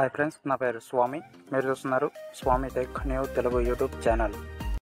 Hi friends నా పేరు స్వామి మీరు చూస్తున్నారు Swami techno Telugu YouTube channel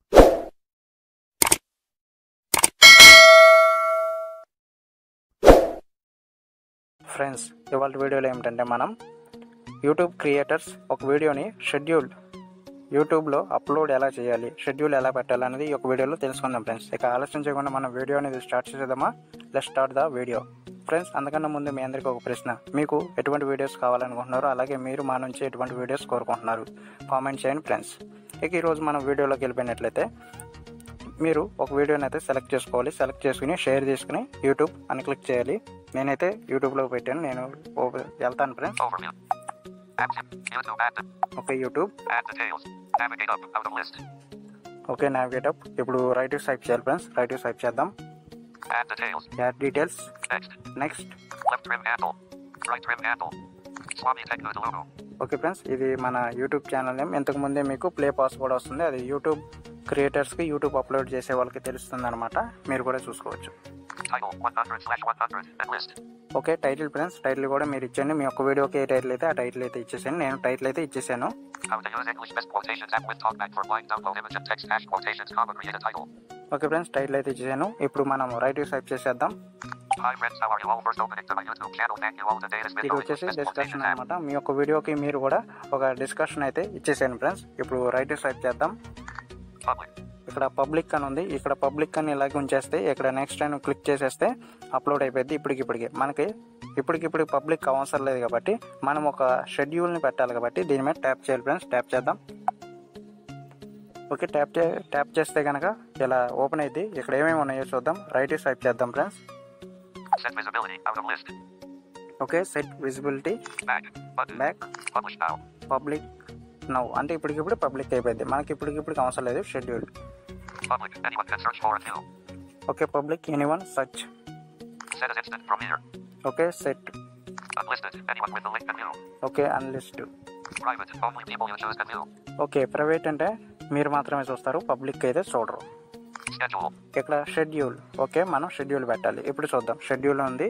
friends ఇవాళ వీడియోలో ఏమిటంటే మనం యూట్యూబ్ క్రియేటర్స్ ఒక వీడియోని షెడ్యూల్ యూట్యూబ్లో అప్లోడ్ ఎలా చేయాలి షెడ్యూల్ ఎలా పెట్టాలి అనేది ఈ ఒక వీడియోలో తెలుసుకుందాం ఫ్రెండ్స్ ఇక ఆలస్యం చేయకుండా మనం వీడియో అనేది స్టార్ట్ చేసేద్దామా let start the video friends అందుకన్నా ముందు మీ అందరికీ ఒక ప్రశ్న మీకు ఎటువంటి వీడియోస్ కావాలనుకుంటున్నారో అలాగే మీరు మా నుంచి ఎటువంటి వీడియోస్ కోరుకుంటున్నారు కామెంట్ చేయండి ఫ్రెండ్స్ ఇక ఈరోజు మనం వీడియోలోకి వెళ్ళిపోయినట్లయితే మీరు ఒక వీడియోని అయితే సెలెక్ట్ చేసుకోవాలి సెలెక్ట్ చేసుకుని షేర్ చేసుకుని యూట్యూబ్ అని క్లిక్ చేయాలి నేనైతే యూట్యూబ్లో పెట్టాను నేను ఓపె- వెళ్తాను friends Overview. Active. YouTube add. Okay YouTube Add details. Navigate up. Out of list. Okay navigate up ఇప్పుడు రైట్ స్వైప్ చేయాలి ఫ్రెండ్స్ రైట్ స్వైప్ చేద్దాం Add details. Add details Next. Next Left trim handle. Right trim handle. Swami Techno Delugu. Okay friends ఇది మన YouTube channel name ఇంతకు ముందే మీకు play pass కూడా వస్తుంది అది యూట్యూబ్ క్రియేటర్స్కి యూట్యూబ్ అప్లోడ్ చేసే వాళ్ళకి తెలుస్తుంది అనమాట మీరు కూడా చూసుకోవచ్చు Title 100 slash 100. And list. Okay title friends title కూడా మీరు ఇచ్చండి మీ ఒక్క వీడియోకి ఏ టైటిల్ అయితే ఆ టైటిల్ అయితే ఇచ్చేసాను నేను టైటిల్ అయితే ఇచ్చేసాను How to use English best quotations app with TalkBack for blind download image and text hash quotations comma create a title. Okay friends title అయితే ఇచ్చేసాను ఇప్పుడు మనం రైట్ స్వైప్ చేసేద్దాం Hi friends, how are you all? First opening to my YouTube channel. Thank you all. Today this ఇది video English వచ్చేసి best discussion quotations app. అనమాట మీ యొక్క వీడియోకి మీరు కూడా ఒక డిస్కషన్ అయితే ఇచ్చేసాను ఫ్రెండ్స్ ఇప్పుడు రైట్ స్వైప్ చేద్దాం Public. ఇక్కడ పబ్లిక్ అని ఉంది ఇక్కడ పబ్లిక్ అని ఇలాగే ఉంచేస్తే ఇక్కడ నెక్స్ట్ టైం క్లిక్ చేసేస్తే అప్లోడ్ అయిపోయింది ఇప్పటికి ఇప్పటికి మనకి ఇప్పటికిప్పుడు పబ్లిక్ అవసరం లేదు కాబట్టి మనం ఒక షెడ్యూల్ని పెట్టాలి కాబట్టి దీని మీద ట్యాప్ చేయాలి ఫ్రెండ్స్ ట్యాప్ చేద్దాం ఓకే ట్యాప్ చే ట్యాప్ చేస్తే కనుక ఇలా ఓపెన్ అయింది ఇక్కడ ఏమేమి ఉన్నాయో చూద్దాం రైట్ స్వైప్ చేద్దాం friends Set visibility. Out of list. Okay set visibility Back. Button. Back Publish now. Public now అంటే ఇప్పటికిప్పుడు పబ్లిక్ అయిపోయింది మనకి ఇప్పటికిప్పుడు అవసరం లేదు schedule Public. Anyone can search for a view. Okay public anyone search Set as instant premiere. Okay set Unlisted. Anyone with the link can view. Okay unlist Private. Only people you choose can view. Okay private అంటే మీరు మాత్రమే చూస్తారు public అయితే చూడరు Schedule. ఇక్కడ schedule okay మనం schedule పెట్టాలి ఇప్పుడు చూద్దాం షెడ్యూల్ ఉంది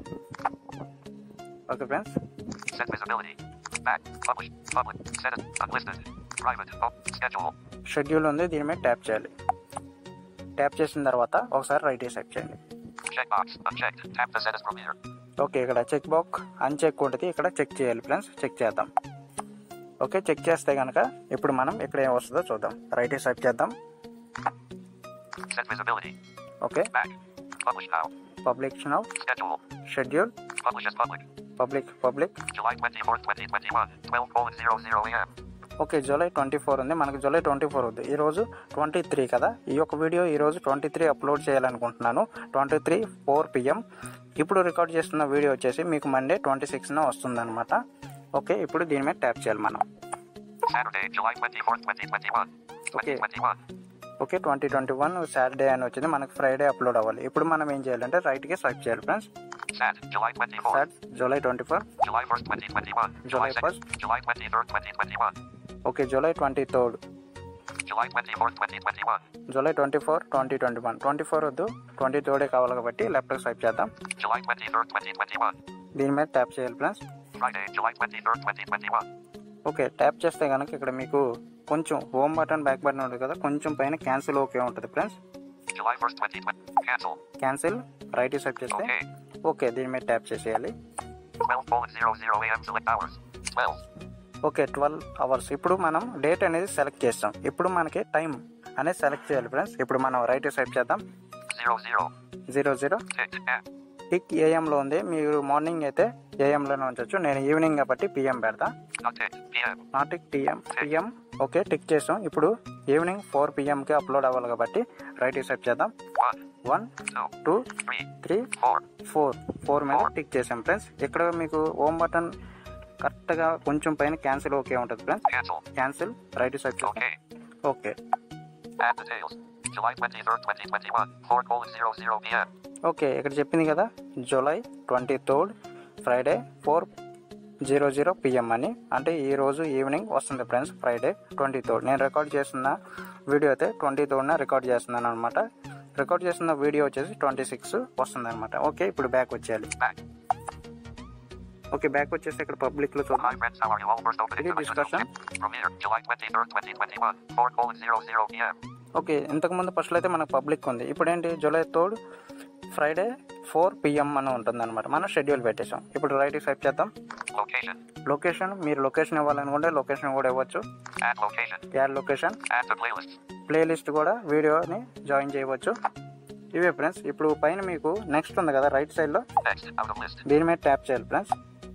okay friends Set visibility. Back. Publish. Public. Set it. Unlisted. Private. Oh, schedule. Schedule ఉంది దీని మీద ట్యాప్ చేయాలి ట్యాప్ చేసిన తర్వాత ఒకసారి రైట్ సెట్ చేయండి Checkbox. Unchecked. Tap to set as premiere. Okay ఇక్కడ చెక్ బాక్ అన్చెక్ ఉంటుంది ఇక్కడ చెక్ చేయాలి ఫ్రెండ్స్ చెక్ చేద్దాం ఓకే చెక్ చేస్తే కనుక ఇప్పుడు మనం ఇక్కడ ఏం వస్తుందో చూద్దాం రైట్ సెట్ చేద్దాం Set visibility. Okay Back. Publish now. Public now Schedule. Schedule Publish as public. Public public July 24th, 2021. 12 00 a.m. Okay July twenty four ఉంది మనకి జూలై ట్వంటీ ఫోర్ ఉంది ఈరోజు ట్వంటీ త్రీ కదా ఈ యొక్క వీడియో ఈరోజు ట్వంటీ త్రీ అప్లోడ్ చేయాలనుకుంటున్నాను twenty three four PM ఇప్పుడు రికార్డ్ చేస్తున్న వీడియో వచ్చేసి మీకు మండే ట్వంటీ సిక్స్న వస్తుందన్నమాట ఓకే ఇప్పుడు దీని మీద ట్యాప్ చేయాలి మనం Saturday, July 24th, 2021. 2021. Okay twenty twenty one Saturday అని వచ్చింది మనకి ఫ్రైడే అప్లోడ్ అవ్వాలి ఇప్పుడు మనం ఏం చేయాలంటే రైట్కి స్వైప్ చేయాలి friends Sat. July 24th. Sat July twenty four July 1st, 2021. July July 2nd. July 23rd, 2021. Okay July twenty third July 24th, 2021. July twenty four twenty twenty one twenty four వద్దు twenty థర్డే కావాలి కాబట్టి లెఫ్ట్కి swipe చేద్దాం July 23rd, 2021. దీని మీద tap చేయాలి friends Friday, July 23rd, 2021. Okay tap చేస్తే కనుక ఇక్కడ మీకు కొంచెం హోమ్ బటన్ బ్యాక్ బటన్ ఉంటుంది కదా కొంచెం పైన క్యాన్సిల్ ఓకే ఉంటుంది friends July 1st, 2020. Cancel. Cancel right set చేస్తే Okay. ఓకే దీని మీద ట్యాప్ చేసేయాలి 12 colon 00 a.m. Select hours. 12. Okay twelve hours ఇప్పుడు మనం డేట్ అనేది సెలెక్ట్ చేస్తాం ఇప్పుడు మనకి టైం అనేది సెలెక్ట్ చేయాలి ఫ్రెండ్స్ ఇప్పుడు మనం రైట్ సెట్ చేద్దాం 00. Zero zero Tick. F. Tick ఏఎంలో ఉంది మీరు మార్నింగ్ అయితే ఏఎంలోనే ఉంచవచ్చు నేను ఈవినింగ్ కాబట్టి పిఎం పెడతా Not tick. PM. Not tick TM PM okay tick చేసాం ఇప్పుడు ఈవినింగ్ ఫోర్ పిఎంకి అప్లోడ్ అవ్వాలి కాబట్టి రైట్ సెట్ చేద్దాం 1, one 2, two 3, three 4. Four four మీద టిక్ చేసాం ఫ్రెండ్స్ ఇక్కడ మీకు హోమ్ బటన్ కరెక్ట్గా కొంచెం పైన క్యాన్సిల్ ఓకే ఉంటుంది friends Cancel. Cancel right set చేస్తాం Okay. Okay Add details. July 23rd, 2021. 4 colon 00 p.m. Okay ఇక్కడ చెప్పింది కదా July twenty third Friday four zero zero PM అని అంటే ఈ రోజు ఈవినింగ్ వస్తుంది ఫ్రెండ్స్ ఫ్రైడే ట్వంటీ థర్డ్ నేను రికార్డ్ చేస్తున్న వీడియో అయితే ట్వంటీ థర్డ్న రికార్డ్ చేస్తున్నాను అనమాట రికార్డ్ చేస్తున్న వీడియో వచ్చేసి ట్వంటీ సిక్స్ వస్తుంది అనమాట ఓకే ఇప్పుడు బ్యాక్ వచ్చేయాలి Back. ఓకే బ్యాక్ వచ్చేసి ఇక్కడ పబ్లిక్లో చూద్దాం Hi friends, how are you all? First opening Any to the discussion? Premiere, July 23rd, 2021, 4 colon 00 p.m. Okay ఇంతకుముందు ఫస్ట్లో అయితే మనకు పబ్లిక్ ఉంది ఇప్పుడు ఏంటి July third Friday four PM అని ఉంటుంది అనమాట మనం షెడ్యూల్ పెట్టేసాం ఇప్పుడు రైట్ సైప్ చేద్దాం Location, లొకేషన్ మీరు లొకేషన్ ఇవ్వాలనుకుంటే లొకేషన్ కూడా ఇవ్వచ్చు add location, add location add to playlist. Playlist కూడా వీడియోని జాయిన్ చేయవచ్చు ఇవే ఫ్రెండ్స్ ఇప్పుడు పైన మీకు నెక్స్ట్ ఉంది కదా రైట్ సైడ్లో Next, out of list. దీని మీద ట్యాప్ చేయాలి ఫ్రెండ్స్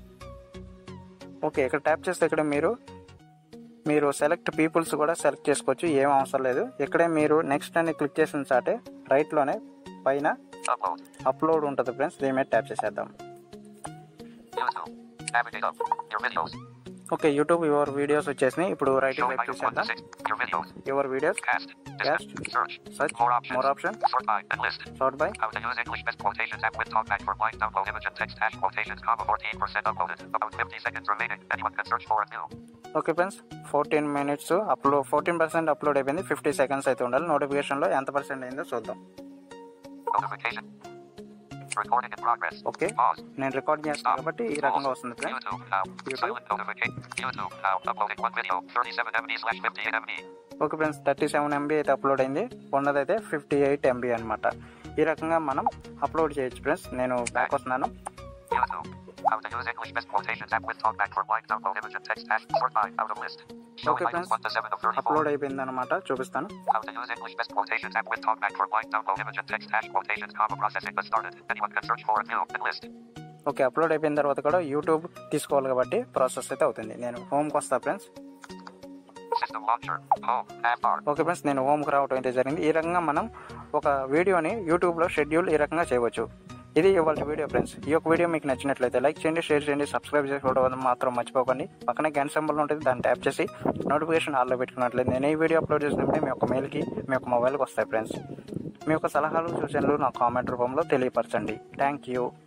ఓకే ఇక్కడ ట్యాప్ చేస్తే ఇక్కడ మీరు మీరు సెలెక్ట్ పీపుల్స్ కూడా సెలెక్ట్ చేసుకోవచ్చు ఏం అవసరం లేదు ఇక్కడే మీరు నెక్స్ట్ అని క్లిక్ చేసిన చాటే రైట్లోనే పైన Upload. అప్లోడ్ ఉంటుంది ఫ్రెండ్స్ దీని మీద ట్యాప్ చేసేద్దాం YouTube. Navigate up. Your videos. Okay YouTube your videos వచ్చేసినాయి ఇప్పుడు రైట్ Show వైపు item 1 to చూసేద్దాం 6. Your videos. Your videos Cast. Cast. Discuss. Search. Search. More options. More options. Sort by and list. Sort by How to use English best quotations app with talkback for blind download image and text hash quotations, comma 14% uploaded. About 50 seconds remaining. Anyone can search for a new. Okay friends fourteen minutes upload fourteen percent upload అయిపోయింది fifty seconds అయితే ఉండాలి నోటిఫికేషన్లో ఎంత percent అయిందో చూద్దాం Notification. Recording in progress. Okay Pause. నేను record చేస్తాను కాబట్టి ఈ రకంగా వస్తుంది friends YouTube now. YouTube. Silent notification. YouTube now. Uploading one video. 37 MB slash 58 MB. Okay friends thirty seven MB అయితే అప్లోడ్ అయింది ఉన్నదైతే ఫిఫ్టీ ఎయిట్ ఎంబీ అనమాట ఈ రకంగా మనం అప్లోడ్ చేయొచ్చు ఫ్రెండ్స్ నేను బ్యాక్ వస్తున్నాను YouTube. How to use English best quotations app with talkback for blind download image and text hash sort by out of list. Show Okay, items friends. 1 to 7 of 34. Upload అయిపోయింది అనమాట చూపిస్తాను How to use English best quotations app with talkback for blind download image and text hash quotations comma processing has started. Anyone can search for a new and list. Okay upload అయిపోయిన తర్వాత కూడా YouTube తీసుకోవాలి కాబట్టి process అయితే అవుతుంది నేను హోమ్కి వస్తా friends System launcher. Home. App bar. Okay friends నేను హోమ్కి రావడం అయితే జరిగింది ఈ రకంగా మనం ఒక వీడియోని యూట్యూబ్లో షెడ్యూల్ ఈ రకంగా చేయవచ్చు ఇది ఇవాళ వీడియో ఫ్రెండ్స్ ఈ యొక్క వీడియో మీకు నచ్చినట్లయితే లైక్ చేయండి షేర్ చేయండి సబ్స్క్రైబ్ చేసుకోవడం మాత్రం మర్చిపోకండి పక్కనే గంట సింబల్ ఉంటుంది దాన్ని ట్యాప్ చేసి నోటిఫికేషన్ ఆల్లో పెట్టుకున్నట్లయితే నేను ఈ వీడియో అప్లోడ్ చేసినప్పుడే మీ యొక్క మెయిల్కి మీ యొక్క మొబైల్కి వస్తాయి ఫ్రెండ్స్ మీ యొక్క సలహాలు సూచనలు నా కామెంట్ రూపంలో తెలియపరచండి థ్యాంక్ యూ